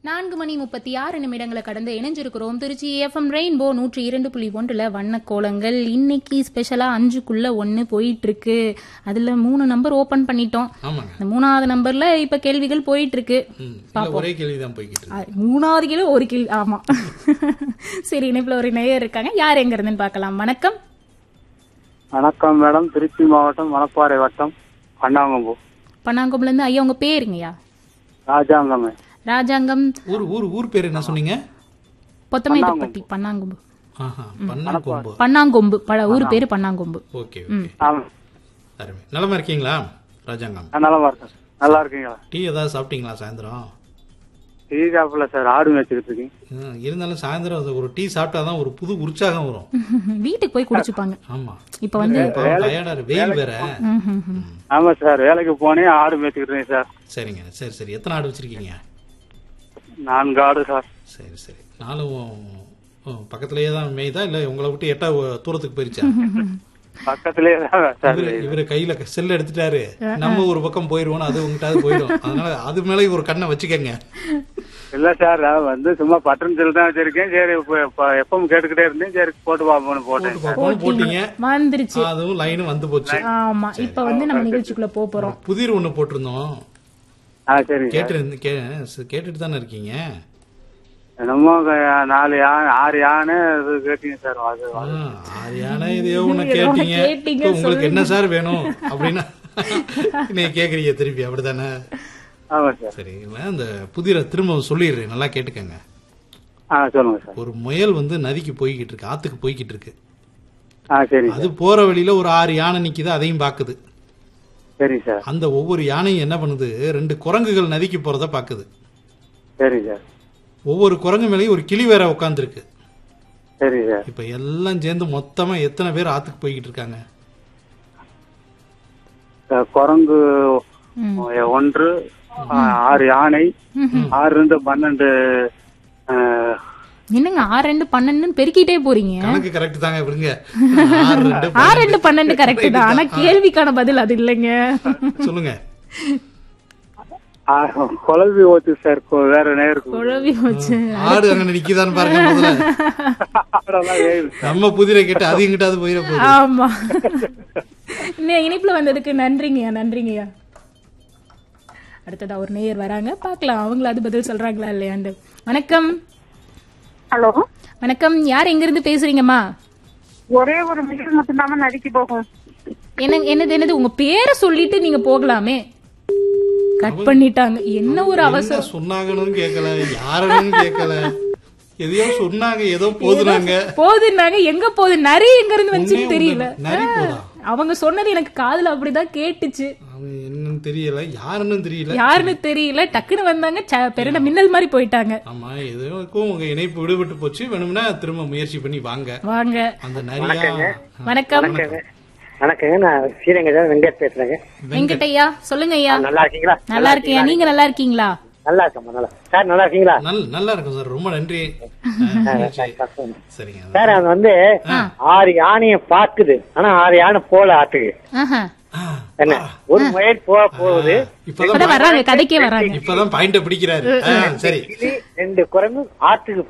நான்கு மணி முப்பத்தி ஆறு நிமிடங்களை கடந்து இணைஞ்சிருக்கிறோம் திருச்சி எஃப்எம் ரெயின்போ நூற்றி இரண்டு புள்ளி ஒன்றுல வண்ண கோலங்கள் இன்னைக்கு ஸ்பெஷலா அஞ்சுக்குள்ள ஒன்னு போயிட்டு இருக்கு அதுல மூணு நம்பர் ஓபன் பண்ணிட்டோம் ஆமாங்க இந்த மூணாவது நம்பர்ல இப்ப கேள்விகள் போயிட்டு இருக்கு ம், இல்ல ஒரே கேள்விதான் போய்கிட்டு இருக்கு ஆ, மூணாவது கிலோ ஒரு கிலோ ஆமா சரி இணைப்புல ஒரு நேயர் இருக்காங்க யார் எங்க இருந்துன்னு பார்க்கலாம் வணக்கம் வணக்கம் மேடம் திருச்சி மாவட்டம் மணப்பாறை வட்டம் பண்ணாங்கம்பூ பன்னாங்கும்புல இருந்து ஐயா உங்க பேருங்கய்யா ராஜாங்கமே ராஜாங்கம் ஊர் ஊர் ஊர் பேர் என்ன சொன்னீங்க பொத்தமேட்டுப்பட்டி பன்னாங்கும்பு ஆஹா பண்ணா கொம்பு பன்னாங்கொம்பு பல ஊர் பேரு பன்னாங்கொம்பு ஓகே ஓகே ஆமா அருமை நலமா இருக்கீங்களா ராஜாங்கம் நான் நல்லா இருக்கேன் நல்லா இருக்கீங்களா டீ ஏதாவது சாப்பிட்டீங்களா சாயந்தரம் டீ சாப்பிடல சார் ஆடு மேய்ச்சிக்கிட்டு இருக்கீங்க ம், இருந்தாலும் சாயந்தரம் அது ஒரு டீ சாப்பிட்டாதான் ஒரு புது உற்சாகம் வரும் வீட்டுக்கு போய் குடிச்சுப்பாங்க ஆமா இப்ப வந்து டயர்டா இருக்கு வெயில் வேற ம், ம், ம். ஆமா சார் வேலைக்கு போனேன் ஆடு மேய்ச்சிக்கிட்டு இருக்கேன் சார் சரிங்க சரி சரி எத்தனை ஆடு வச்சிருக்கீங்க நான்கு ஆடு சார் சரி சரி நானும் உம், பக்கத்துலயே தான் மேய்தா இல்ல உங்களை விட்டு எட்டா தூரத்துக்கு போயிருச்சா பக்கத்திலேயே தான் சார் இவரு இவரு கையில செல்ல எடுத்துட்டாரு நம்ம ஒரு பக்கம் போயிருவோம் அது உங்ககிட்ட போயிடும் அதனால அது மேல ஒரு கண்ணை வச்சுக்கங்க இல்ல சார் நான் வந்து சும்மா பட்டன் செல் தான் வச்சிருக்கேன் சரி எப்பவும் கேட்டுக்கிட்டே இருந்தேன் சரி போட்டு பார்ப்போம்னு போட்டேன் சார் போன் போட்டீங்க வந்துருச்சு அதுவும் லைனும் வந்து போச்சு ஆமா இப்ப வந்து நம்ம நிகழ்ச்சிக்குள்ள போக போறோம் புதிர் ஒண்ணு போட்டிருந்தோம் ஆ சரிங்க சார் கேட்டு கே- கேட்டுட்டு தானே இருக்கீங்க என்னமோ க- நாலு யானை ஆறு யானை இது கேட்டீங்க சார் அது ஆ, ஆறு யானை இதையோ ஒண்ணு நீங்க ஏதோ ஒண்ணு கேட்டீங்க கேட்டீங்க, இப்ப உங்களுக்கு என்ன சார் வேணும் அப்படின்னா நீங்க கேக்குறீங்க திருப்பி அப்படிதானே ஆமா சார் சரி இல்ல, அந்த புதிரை திரும்ப சொல்லிடுறேன் நல்லா கேட்டுக்கங்க ஆ சொல்லுங்க சார் ஒரு முயல் வந்து நதிக்கு போய்கிட்டு இருக்கு ஆத்துக்கு போய்கிட்டு இருக்கு ஆ சரிங்க அது போற வழியில ஒரு ஆறு யானை நிக்குது அதையும் பாக்குது சரிங்க சார் அந்த ஒவ்வொரு யானையும் என்ன பண்ணுது ரெண்டு குரங்குகள் நதிக்கு போறத பாக்குது சரிங்க சார் ஒவ்வொரு குரங்கு மேலேயும் ஒரு கிளி வேற உட்காந்துருக்கு சரிங்க சார் இப்ப எல்லாம் சேர்ந்து மொத்தமா எத்தனை பேர் ஆத்துக்கு போய்கிட்டு இருக்காங்க அஹ் குரங்கு ம். ஒன்று அஹ் ஆறு யானை ஆறு இருந்து பன்னெண்டு அஹ், என்னங்க ஆறு ரெண்டு பன்னெண்டுன்னு பெருக்கிட்டே போறீங்க கணக்கு கரெக்ட் தாங்க விடுங்க ஆறு ரெண்டு ஆறு ரெண்டு பன்னெண்டு கரெக்ட் தான் ஆனா கேள்விக்கான பதில் அது இல்லைங்க சொல்லுங்க ஆஹ், குழம்பி ஓத்து சார் கொ- வேற நேருக்கு குழவி வச்சு ஆடு அங்க நிக்குதான்னு பாருங்க முதல்ல ஆடெல்லாம் ஏறுது. நம்ம புதிரை கேட்டு அது எங்கிட்டாவது போயிட போகுது ஆமா இன்னும் இனிப்புல வந்ததுக்கு நன்றிங்கய்யா நன்றிங்கய்யா அடுத்ததா ஒரு நேயர் வராங்க பார்க்கலாம் அவங்களாவது பதில் சொல்றாங்களா இல்லையாண்டு வணக்கம் ஹலோ வணக்கம் யார் எங்க இருந்து பேசுறீங்கம்மா ஒரே ஒரு மினிட் மட்டும்தான் நடிக்க போகும் என்ன என்னது என்னது உங்க பேரை சொல்லிட்டு நீங்க போகலாமே கட் பண்ணிட்டாங்க என்ன ஒரு அவசரம் என்ன சொன்னாங்கன்னு கேட்கல யாருன்னு கேட்கல எதையோ சொன்னாங்க ஏதோ போதுனாங்க போகுதுன்னாங்க எங்க போகுது நரி எங்க இருந்து வந்துச்சுன்னு உண்மையா தெரியல உண்மை. நரி போதா அவங்க சொன்னது எனக்கு காதுல அப்படிதான் கேட்டுச்சு அவன் என்னன்னு தெரியல யாருன்னு தெரியல யாருன்னு தெரியல டக்குன்னு வந்தாங்க ச- பெருண்ட மின்னல் மாதிரி போயிட்டாங்க ஆமா எதுக்கும் உங்க இணைப்பு விடுபட்டு போச்சு வேணும்னா திரும்ப முயற்சி பண்ணி வாங்க வாங்க அந்த நிறைய வணக்கம் வணக்கங்க நான் ஸ்ரீரங்கத்தில் வெங்கட் பேசுறேங்க வெங்கட்டையா சொல்லுங்க ஐயா நல்லா இருக்கீங்களா நல்லா இருக்கேன் நீங்க நல்லா இருக்கீங்களா நல்லா இருக்கேம்மா நல்லா சார் நல்லா இருக்கீங்களா நல் நல்லா இருக்கும் சார் ரொம்ப நன்றி சரிங்க சார் அது வந்து ஆறு யானைய பாக்குது ஆனா ஆறு யானை போல ஆட்டுக்கு ஆஹா. என்ன ஒரு முயல் போக போகுது இப்பதான் இப்பதான் வர்றாங்க கதைக்கே வர்றாங்க இப்பதான் பாயிண்ட பிடிக்கிறாரு ஆ, சரி கிளி ரெண்டு குரங்கு ஆட்டுக்கு